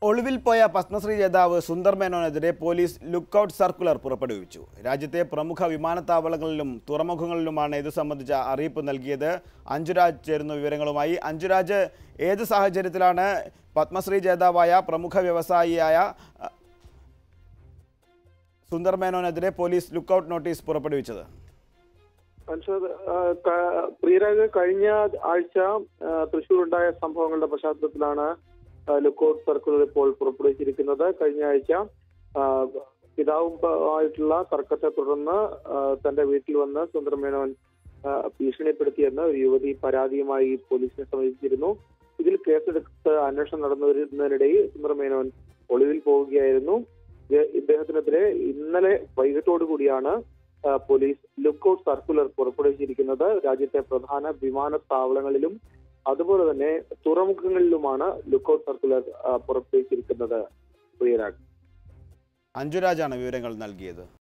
ഒളിവിൽ പോയ പത്മശ്രീ ജേതാവ് സുന്ദർ മേനോനെതിരെ പോലീസ് ലുക്കൌട്ട് സർക്കുലർ പുറപ്പെടുവിച്ചു രാജ്യത്തെ പ്രമുഖ വിമാനത്താവളങ്ങളിലും തുറമുഖങ്ങളിലുമാണ് ഇത് സംബന്ധിച്ച അറിയിപ്പ് നൽകിയത് അഞ്ജുരാജ് ചേരുന്ന വിവരങ്ങളുമായി അഞ്ജുരാജ് ഏത് സാഹചര്യത്തിലാണ് പത്മശ്രീ ജേതാവായ പ്രമുഖ വ്യവസായിയായ അ, സുന്ദർ മേനോനെതിരെ പോലീസ് ലുക്കൌട്ട് നോട്ടീസ് പുറപ്പെടുവിച്ചത് അൻഷാദ് ആ, ക- പ്രിയരാജ് കഴിഞ്ഞ ആഴ്ച ആ, തൃശൂരുണ്ടായ സംഭവങ്ങളുടെ പശ്ചാത്തലത്തിലാണ് ആ, ലുക്കൌട്ട് സർക്കുലർ ഇപ്പോൾ പുറപ്പെടുവിച്ചിരിക്കുന്നത് കഴിഞ്ഞ ആഴ്ച ആ, പിതാവും പ- ആയിട്ടുള്ള തർക്കത്തെ തുടർന്ന് ആ, തന്റെ വീട്ടിൽ വന്ന് സുന്ദരമേനോൻ ആ, ഭീഷണിപ്പെടുത്തിയെന്ന് ഒരു യുവതി പരാതിയുമായി പോലീസിനെ സമീപിച്ചിരുന്നു ഇതിൽ കേസെടുത്ത് അന്വേഷണം നടന്നു വരുന്നതിനിടയിൽ സുന്ദരമേനോൻ ഒളിവിൽ പോവുകയായിരുന്നു ഇത് ഇദ്ദേഹത്തിനെതിരെ ഇന്നലെ വൈകിട്ടോടു കൂടിയാണ് ആ, പോലീസ് ലുക്കൌട്ട് സർക്കുലർ പുറപ്പെടുവിച്ചിരിക്കുന്നത് രാജ്യത്തെ പ്രധാന വിമാനത്താവളങ്ങളിലും അതുപോലെ തന്നെ തുറമുഖങ്ങളിലുമാണ് ലുക്കൌട്ട് സർക്കുലർ ആ, പുറപ്പെടുവിച്ചിരിക്കുന്നത് പ്രിയരാജ് അഞ്ജുരാജാണ് വിവരങ്ങൾ നൽകിയത്